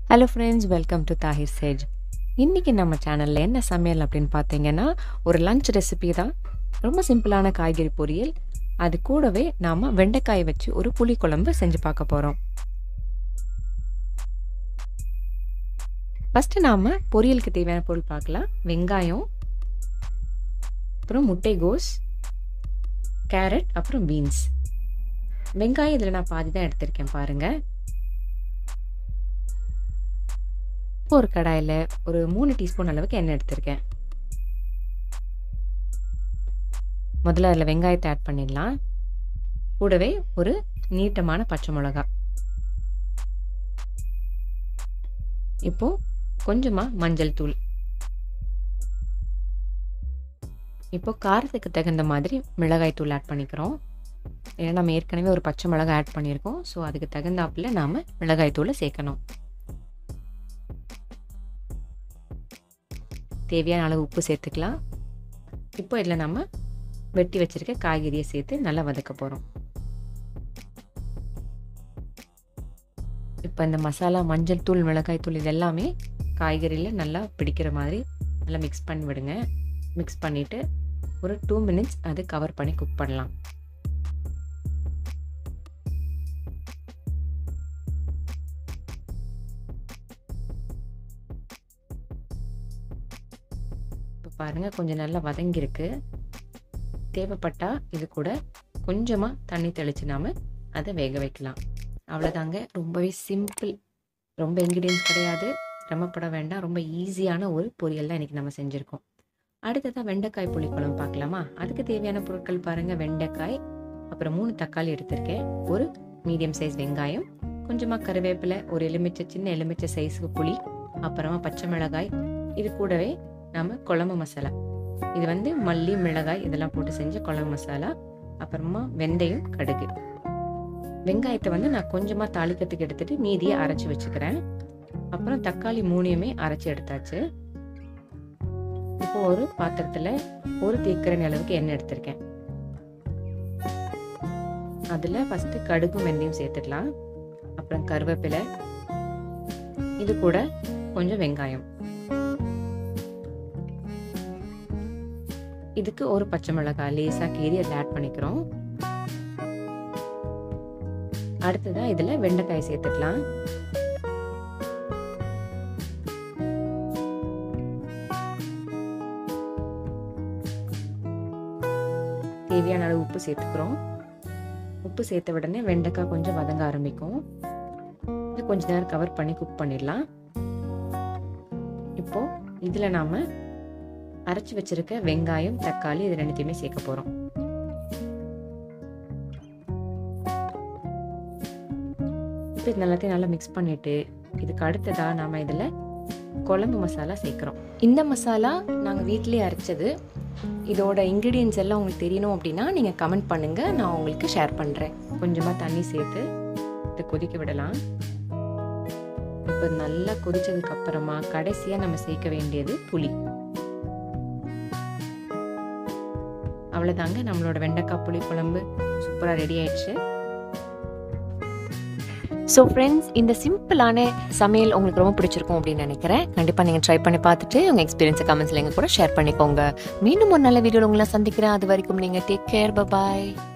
hello friends welcome to Tahir சேஜ் இன்றைக்கி நம்ம சேனலில் என்ன சமையல் அப்படின்னு பார்த்தீங்கன்னா ஒரு லஞ்ச் ரெசிபி தான் ரொம்ப சிம்பிளான காய்கறி பொரியல் அது கூடவே நாம் வெண்டைக்காய் வச்சு ஒரு புளி குழம்பு செஞ்சு பார்க்க போகிறோம் ஃபஸ்ட்டு நாம் பொரியலுக்கு தேவையான பொருள் பார்க்கலாம் வெங்காயம் அப்புறம் முட்டைகோஸ் கேரட் அப்புறம் பீன்ஸ் வெங்காயம் இதில் நான் பாதி தான் எடுத்திருக்கேன் பாருங்கள் ஒரு கடாயில் ஒரு மூணு டீஸ்பூன் அளவுக்கு எண்ணெய் எடுத்திருக்கேன் முதல்ல அதில் வெங்காயத்தை ஆட் பண்ணிடலாம் கூடவே ஒரு நீட்டமான பச்சை மிளகா இப்போ கொஞ்சமாக மஞ்சள் தூள் இப்போ காரத்துக்கு தகுந்த மாதிரி மிளகாய் தூள் ஆட் பண்ணிக்கிறோம் ஏன்னா நம்ம ஏற்கனவே ஒரு பச்சை மிளகாய் ஆட் பண்ணியிருக்கோம் ஸோ அதுக்கு தகுந்தாப்புல நாம் மிளகாய் தூளை சேர்க்கணும் தேவையான அளவு உப்பு சேர்த்துக்கலாம் இப்போ இதில் நம்ம வெட்டி வச்சுருக்க காய்கறியை சேர்த்து நல்லா வதக்க போகிறோம் இப்போ இந்த மசாலா மஞ்சள் தூள் மிளகாய் தூள் இது எல்லாமே காய்கறியில் நல்லா பிடிக்கிற மாதிரி நல்லா மிக்ஸ் பண்ணி விடுங்க மிக்ஸ் பண்ணிவிட்டு ஒரு டூ மினிட்ஸ் அது கவர் பண்ணி குக் பண்ணலாம் இப்போ பாருங்கள் கொஞ்சம் நல்லா வதங்கியிருக்கு தேவைப்பட்டால் இது கூட கொஞ்சமாக தண்ணி தெளித்து நாம் அதை வேக வைக்கலாம் அவ்வளோதாங்க ரொம்பவே சிம்பிள் ரொம்ப இன்க்ரீடியன்ஸ் கிடையாது சிரமப்பட வேண்டாம் ரொம்ப ஈஸியான ஒரு பொரியல் தான் இன்றைக்கி நம்ம செஞ்சுருக்கோம் அடுத்ததாக வெண்டைக்காய் புளிக்குழம்பு பார்க்கலாமா அதுக்கு தேவையான பொருட்கள் பாருங்கள் வெண்டைக்காய் அப்புறம் மூணு தக்காளி எடுத்திருக்கேன் ஒரு மீடியம் சைஸ் வெங்காயம் கொஞ்சமாக கருவேப்பிலை ஒரு எலுமிச்சை சின்ன எலுமிச்சை சைஸுக்கு புளி அப்புறமா பச்சை மிளகாய் இது கூடவே நம்ம குழம்பு மசாலா இது வந்து மல்லி மிளகாய் இதெல்லாம் போட்டு செஞ்ச குழம்பு மசாலா அப்புறமா வெந்தயம் கடுகு வெங்காயத்தை வந்து நான் கொஞ்சமாக தாளிக்கிறதுக்கு எடுத்துட்டு மீதியை அரைச்சி வச்சுக்கிறேன் அப்புறம் தக்காளி மூணையுமே அரைச்சி எடுத்தாச்சு இப்போ ஒரு பாத்திரத்தில் ஒரு தேக்கரணி அளவுக்கு எண்ணெய் எடுத்திருக்கேன் அதில் ஃபஸ்ட்டு கடுகும் வெந்தயம் சேர்த்துக்கலாம் அப்புறம் கருவேப்பிலை இது கூட கொஞ்சம் வெங்காயம் இதுக்கு ஒரு பச்சை மிளகாய் லேசாக கீரி அதில் ஆட் பண்ணிக்கிறோம் அடுத்ததாக இதில் வெண்டைக்காய் சேர்த்துக்கலாம் தேவையான அளவு உப்பு சேர்த்துக்கிறோம் உப்பு சேர்த்த உடனே வெண்டைக்காய் கொஞ்சம் வதங்க ஆரம்பிக்கும் இது கொஞ்ச நேரம் கவர் பண்ணி குக் பண்ணிடலாம் இப்போ இதில் நாம் அரைச்சி வச்சிருக்க வெங்காயம் தக்காளி இது ரெண்டுத்தையுமே சேர்க்க போகிறோம் இப்போ இது எல்லாத்தையும் நல்லா மிக்ஸ் பண்ணிட்டு இதுக்கு அடுத்ததாக நாம் இதில் குழம்பு மசாலா சேர்க்குறோம் இந்த மசாலா நாங்கள் வீட்டிலே அரைச்சது இதோட இன்க்ரீடியன்ஸ் எல்லாம் உங்களுக்கு தெரியணும் அப்படின்னா நீங்கள் கமெண்ட் பண்ணுங்கள் நான் உங்களுக்கு ஷேர் பண்ணுறேன் கொஞ்சமாக தண்ணி சேர்த்து இதை கொதிக்க விடலாம் இப்போ நல்லா கொதிச்சதுக்கு அப்புறமா கடைசியாக நம்ம சேர்க்க வேண்டியது புளி அவ்வளோதாங்க நம்மளோட வெண்டைக்காய் புளி குழம்பு சூப்பராக ரெடி ஆயிடுச்சு ஸோ ஃப்ரெண்ட்ஸ் இந்த சிம்பிளான சமையல் உங்களுக்கு ரொம்ப பிடிச்சிருக்கும் அப்படின்னு நினைக்கிறேன் கண்டிப்பாக நீங்கள் ட்ரை பண்ணி பார்த்துட்டு உங்கள் எக்ஸ்பீரியன்ஸை கமெண்ட்ஸில் எங்கள் கூட ஷேர் பண்ணிக்கோங்க மீண்டும் ஒரு நல்ல வீடியோவில் உங்களை சந்திக்கிறேன் அது வரைக்கும் நீங்கள் டேக் கேர் பாய்